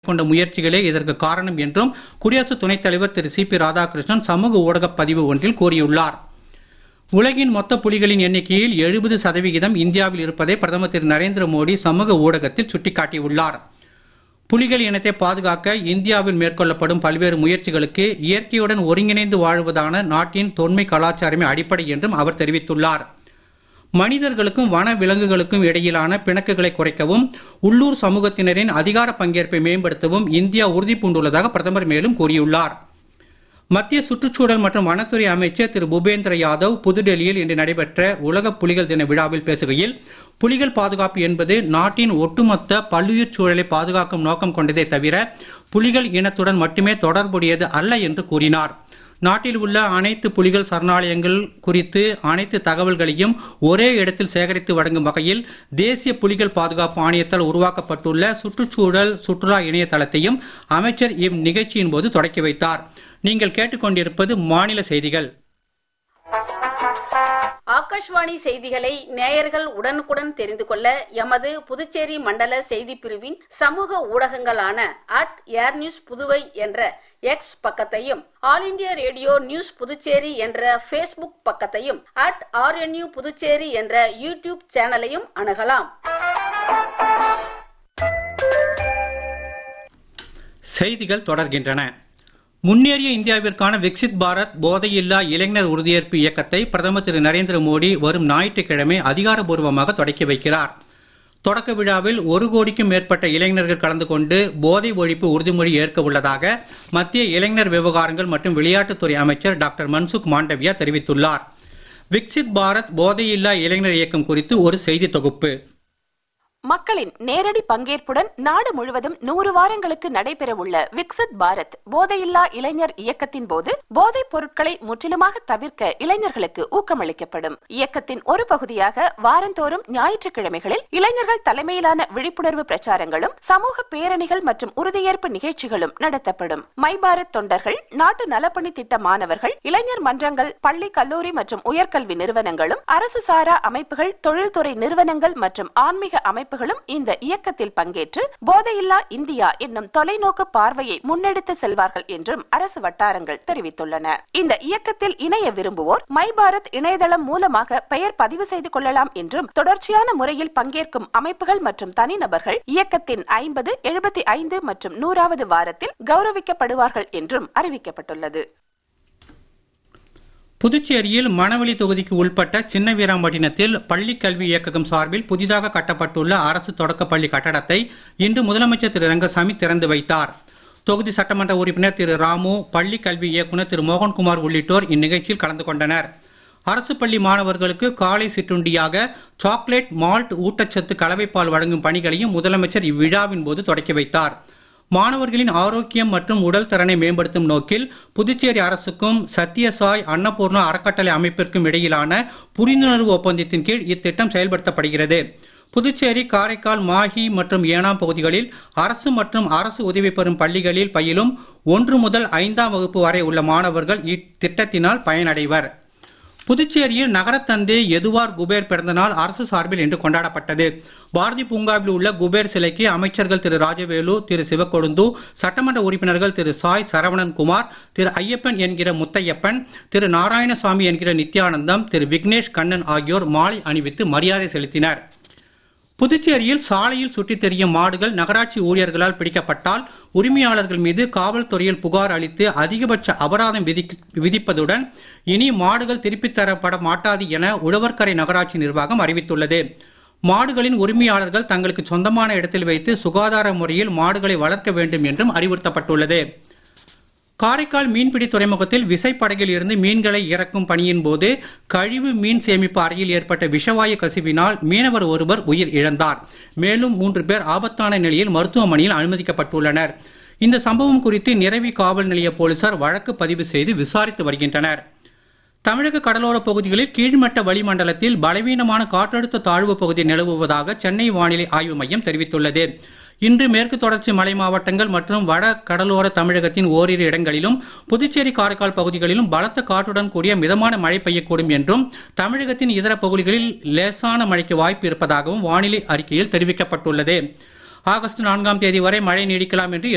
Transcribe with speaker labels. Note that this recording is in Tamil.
Speaker 1: கொண்ட முயற்சிகளே இதற்கு காரணம் என்றும் குடியரசு துணைத் தலைவர் திரு சி பி ராதாகிருஷ்ணன் சமூக ஊடகப் பதிவு ஒன்றில் கூறியுள்ளார் உலகின் மொத்த புலிகளின் எண்ணிக்கையில் எழுபது சதவிகிதம் இந்தியாவில் இருப்பதை பிரதமர் திரு நரேந்திர மோடி சமூக ஊடகத்தில் சுட்டிக்காட்டியுள்ளார் புலிகள் இனத்தை பாதுகாக்க இந்தியாவில் மேற்கொள்ளப்படும் பல்வேறு முயற்சிகளுக்கு இயற்கையுடன் ஒருங்கிணைந்து வாழ்வதான நாட்டின் தொன்மை கலாச்சாரமே அடிப்படை என்றும் அவர் தெரிவித்துள்ளார் மனிதர்களுக்கும் வன விலங்குகளுக்கும் இடையிலான பிணக்குகளை குறைக்கவும் உள்ளூர் சமூகத்தினரின் அதிகார பங்கேற்பை மேம்படுத்தவும் இந்தியா உறுதி பூண்டுள்ளதாக பிரதமர் மேலும் கூறியுள்ளார் மத்திய சுற்றுச்சூழல் மற்றும் வனத்துறை அமைச்சர் திரு பூபேந்திர யாதவ் புதுடெல்லியில் இன்று நடைபெற்ற உலக புலிகள் தின விழாவில் பேசுகையில் புலிகள் பாதுகாப்பு என்பது நாட்டின் ஒட்டுமொத்த பல்லுயிர் சூழலை பாதுகாக்கும் நோக்கம் கொண்டதே தவிர புலிகள் இனத்துடன் மட்டுமே தொடர்புடையது அல்ல என்று கூறினார் நாட்டில் உள்ள அனைத்து புலிகள் சரணாலயங்கள் குறித்து அனைத்து தகவல்களையும் ஒரே இடத்தில் சேகரித்து வழங்கும் வகையில் தேசிய புலிகள் பாதுகாப்பு ஆணையத்தால் உருவாக்கப்பட்டுள்ள சுற்றுச்சூழல் சுற்றுலா இணையதளத்தையும் அமைச்சர் இந்நிகழ்ச்சியின் போது தொடக்கி வைத்தார் நீங்கள் கேட்டுக்கொண்டிருப்பது மாநில செய்திகள்
Speaker 2: ஆகாஷ்வாணி செய்திகளை நேயர்கள் உடனுக்குடன் தெரிந்து கொள்ள எமது புதுச்சேரி மண்டல செய்தி பிரிவின் சமூக ஊடகங்களான அட் ஏர் நியூஸ் புதுவை என்ற எக்ஸ் பக்கத்தையும் all India radio news Puducherry என்ற ஃபேஸ்புக் பக்கத்தையும் அட் ஆர்என்யூ புதுச்சேரி என்ற யூடியூப் சேனலையும் அணுகலாம்
Speaker 1: செய்திகள் தொடர்கின்றன முன்னேறிய இந்தியாவிற்கான விக்சித் பாரத் போதையில்லா இளைஞர் உறுதியேற்பு இயக்கத்தை பிரதமர் திரு நரேந்திர மோடி வரும் ஞாயிற்றுக்கிழமை அதிகாரப்பூர்வமாக தொடக்கி வைக்கிறார் தொடக்க விழாவில் ஒரு கோடிக்கும் மேற்பட்ட இளைஞர்கள் கலந்து கொண்டு போதை ஒழிப்பு உறுதிமொழி ஏற்க உள்ளதாக மத்திய இளைஞர் விவகாரங்கள் மற்றும் விளையாட்டுத்துறை அமைச்சர் டாக்டர் மன்சுக் மாண்டவியா தெரிவித்துள்ளார் விக்சித் பாரத் போதையில்லா இளைஞர் இயக்கம் குறித்து ஒரு செய்தி தொகுப்பு
Speaker 3: மக்களின் நேரடி பங்கேற்புடன் நாடு முழுவதும் நூறு வாரங்களுக்கு நடைபெறவுள்ள விக்சித் பாரத் போதையில்லா இளைஞர் இயக்கத்தின் போது போதைப் பொருட்களை முற்றிலுமாக தவிர்க்க இளைஞர்களுக்கு ஊக்கமளிக்கப்படும் இயக்கத்தின் ஒரு பகுதியாக வாரந்தோறும் ஞாயிற்றுக்கிழமைகளில் இளைஞர்கள் தலைமையிலான விழிப்புணர்வு பிரச்சாரங்களும் சமூக பேரணிகள் மற்றும் உறுதியேற்பு நிகழ்ச்சிகளும் நடத்தப்படும் மை பாரத் தொண்டர்கள் நாட்டு நலப்பணி திட்ட மாணவர்கள் இளைஞர் மன்றங்கள் பள்ளி கல்லூரி மற்றும் உயர்கல்வி நிறுவனங்களும் அரசு சாரா அமைப்புகள் தொழில்துறை நிறுவனங்கள் மற்றும் ஆன்மீக அமைப்பு அமைப்புகளும் இந்த இயக்கத்தில் பங்கேற்று போதையில்லா இந்தியா என்னும் தொலைநோக்கு பார்வையை முன்னெடுத்து செல்வார்கள் என்றும் அரசு வட்டாரங்கள் தெரிவித்துள்ளன இந்த இயக்கத்தில் இணைய விரும்புவோர் மை பாரத் இணையதளம் மூலமாக பெயர் பதிவு செய்து கொள்ளலாம் என்றும் தொடர்ச்சியான முறையில் பங்கேற்கும் அமைப்புகள் மற்றும் தனிநபர்கள் இயக்கத்தின் ஐம்பது எழுபத்தி ஐந்து மற்றும் நூறாவது வாரத்தில் கௌரவிக்கப்படுவார்கள் என்றும் அறிவிக்கப்பட்டுள்ளது
Speaker 1: புதுச்சேரியில் மணவெளி தொகுதிக்கு உள்பட்ட சின்ன வீராம்பட்டினத்தில் பள்ளி கல்வி இயக்ககம் சார்பில் புதிதாக கட்டப்பட்டுள்ள அரசு தொடக்கப்பள்ளி கட்டடத்தை இன்று முதலமைச்சர் திரு ரங்கசாமி திறந்து வைத்தார் தொகுதி சட்டமன்ற உறுப்பினர் திரு ராமு பள்ளி கல்வி இயக்குநர் திரு மோகன்குமார் உள்ளிட்டோர் இந்நிகழ்ச்சியில் கலந்து கொண்டனர் அரசு பள்ளி மாணவர்களுக்கு காலை சிற்றுண்டியாக சாக்லேட் மால்ட் ஊட்டச்சத்து கலவைப்பால் வழங்கும் பணிகளையும் முதலமைச்சர் இவ்விழாவின் போது தொடக்கி வைத்தார் மாணவர்களின் ஆரோக்கியம் மற்றும் உடல் திறனை மேம்படுத்தும் நோக்கில் புதுச்சேரி அரசுக்கும் சத்யசாய் அன்னபூர்ணா அறக்கட்டளை அமைப்பிற்கும் இடையிலான புரிந்துணர்வு ஒப்பந்தத்தின் கீழ் இத்திட்டம் செயல்படுத்தப்படுகிறது புதுச்சேரி காரைக்கால் மாஹி மற்றும் ஏனாம் பகுதிகளில் அரசு மற்றும் அரசு உதவி பெறும் பள்ளிகளில் பயிலும் ஒன்று முதல் ஐந்தாம் வகுப்பு வரை உள்ள மாணவர்கள் இத்திட்டத்தினால் பயனடைவர் புதுச்சேரியில் நகரத்தந்தை எதுவார் குபேர் பிறந்தநாள் அரசு சார்பில் இன்று கொண்டாடப்பட்டது பாரதி பூங்காவில் உள்ள குபேர் சிலைக்கு அமைச்சர்கள் திரு ராஜவேலு திரு சிவக்கொழுந்து சட்டமன்ற உறுப்பினர்கள் திரு சாய் சரவணன் குமார் திரு ஐயப்பன் என்கிற முத்தையப்பன் திரு நாராயணசாமி என்கிற நித்யானந்தம் திரு விக்னேஷ் கண்ணன் ஆகியோர் மாலை அணிவித்து மரியாதை செலுத்தினர் புதுச்சேரியில் சாலையில் சுற்றித் தெரியும் மாடுகள் நகராட்சி ஊழியர்களால் பிடிக்கப்பட்டால் உரிமையாளர்கள் மீது காவல்துறையில் புகார் அளித்து அதிகபட்ச அபராதம் விதிப்பதுடன் இனி மாடுகள் திருப்பித் தரப்பட மாட்டாது என உழவர்கரை நகராட்சி நிர்வாகம் அறிவித்துள்ளது மாடுகளின் உரிமையாளர்கள் தங்களுக்கு சொந்தமான இடத்தில் வைத்து சுகாதார முறையில் மாடுகளை வளர்க்க வேண்டும் என்றும் அறிவுறுத்தப்பட்டுள்ளது காரைக்கால் மீன்பிடி துறைமுகத்தில் விசைப்படகில் இருந்து மீன்களை இறக்கும் பணியின் போது கழிவு மீன் சேமிப்பு அறையில் ஏற்பட்ட விஷவாயு கசிவினால் மீனவர் ஒருவர் உயிர் இழந்தார் மேலும் மூன்று பேர் ஆபத்தான நிலையில் மருத்துவமனையில் அனுமதிக்கப்பட்டுள்ளனர் இந்த சம்பவம் குறித்து நிறவி காவல் நிலைய போலீசார் வழக்கு பதிவு செய்து விசாரித்து வருகின்றனர் தமிழக கடலோர பகுதிகளில் கீழ்மட்ட வளிமண்டலத்தில் பலவீனமான காற்றழுத்த தாழ்வு பகுதி நிலவுவதாக சென்னை வானிலை ஆய்வு மையம் தெரிவித்துள்ளது இன்று மேற்கு தொடர்ச்சி மலை மாவட்டங்கள் மற்றும் வட கடலோர தமிழகத்தின் ஓரிரு இடங்களிலும் புதுச்சேரி காரைக்கால் பகுதிகளிலும் பலத்த காற்றுடன் கூடிய மிதமான மழை பெய்யக்கூடும் என்றும் தமிழகத்தின் இதர பகுதிகளில் லேசான மழைக்கு வாய்ப்பு இருப்பதாகவும் வானிலை அறிக்கையில் தெரிவிக்கப்பட்டுள்ளது ஆகஸ்ட் நான்காம் தேதி வரை மழை நீடிக்கலாம் என்று